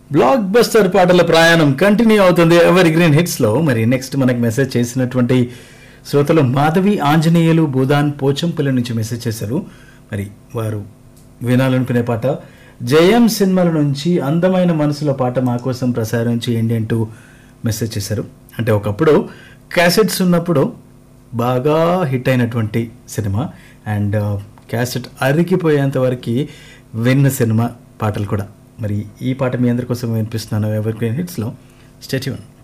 block buster పాటల ప్రయాణం continue అవుతుంది ఎవరి గ్రీన్ హిట్స్ లో మరి నెక్స్ట్ మనకి మెసేజ్ చేసినటువంటి శ్రోతలు మాధవి ఆంజనేయులు భూదాన్ పోచంపల్లి నుంచి మెసేజ్ చేశారు మరి వారు వినాలనుకునే పాట జయం సినిమాల నుంచి అందమైన మనసుల పాట మా కోసం ప్రసారం చేయండి అంటూ మెసేజ్ చేశారు అంటే ఒకప్పుడు క్యాసెట్స్ ఉన్నప్పుడు బాగా హిట్ అయినటువంటి సినిమా అండ్ క్యాసెట్ అరిగిపోయేంత వరకు విన్న సినిమా పాటలు కూడా మరి ఈ పాట మీ అందరి కోసం వినిపిస్తున్నాను ఎవరి హిట్స్లో స్టేట్యూన్